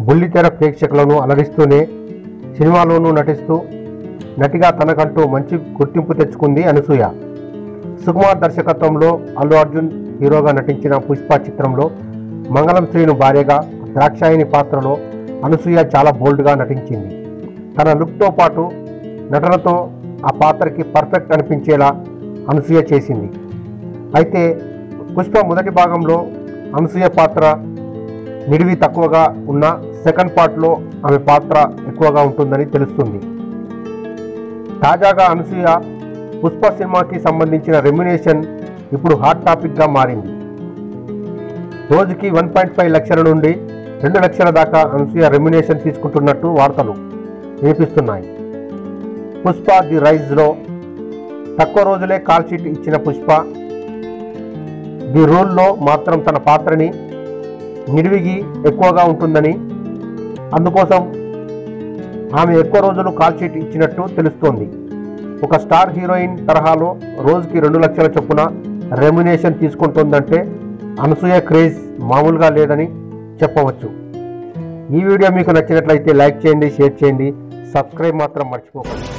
బుల్లితెర ప్రేక్షకులను అలరిస్తూనే సినిమాలోనూ నటిస్తూ నటిగా తనకంటూ మంచి గుర్తింపు తెచ్చుకుంది అనసూయ సుకుమార్ దర్శకత్వంలో అల్లు అర్జున్ హీరోగా నటించిన పుష్ప చిత్రంలో మంగళం శ్రీను భార్యగా ద్రాక్షాయిని పాత్రలో అనసూయ చాలా బోల్డ్గా నటించింది తన లుక్తో పాటు నటనతో ఆ పాత్రకి పర్ఫెక్ట్ అనిపించేలా అనసూయ చేసింది అయితే పుష్ప మొదటి భాగంలో అనసూయ పాత్ర నిడివి తక్కువగా ఉన్న సెకండ్ పార్ట్లో ఆమె పాత్ర ఎక్కువగా ఉంటుందని తెలుస్తుంది తాజాగా అనసూయ పుష్ప సినిమాకి సంబంధించిన రెమ్యునేషన్ ఇప్పుడు హాట్ టాపిక్గా మారింది రోజుకి వన్ పాయింట్ ఫైవ్ లక్షల నుండి రెండు లక్షల దాకా అనసూయ రెమ్యునేషన్ తీసుకుంటున్నట్టు వార్తలు వినిపిస్తున్నాయి పుష్ప ది రైజ్లో తక్కువ రోజులే కాల్ షీట్ ఇచ్చిన పుష్ప ది రూల్లో మాత్రం తన పాత్రని నిడివిగి ఎక్కువగా ఉంటుందని అందుకోసం ఆమె ఎక్కువ రోజులు కాల్ షీట్ ఇచ్చినట్టు తెలుస్తోంది ఒక స్టార్ హీరోయిన్ తరహాలో రోజుకి రెండు లక్షల చొప్పున రెమ్యునేషన్ తీసుకుంటుందంటే అనసూయ క్రేజ్ మామూలుగా లేదని చెప్పవచ్చు ఈ వీడియో మీకు నచ్చినట్లయితే లైక్ చేయండి షేర్ చేయండి సబ్స్క్రైబ్ మాత్రం మర్చిపోకండి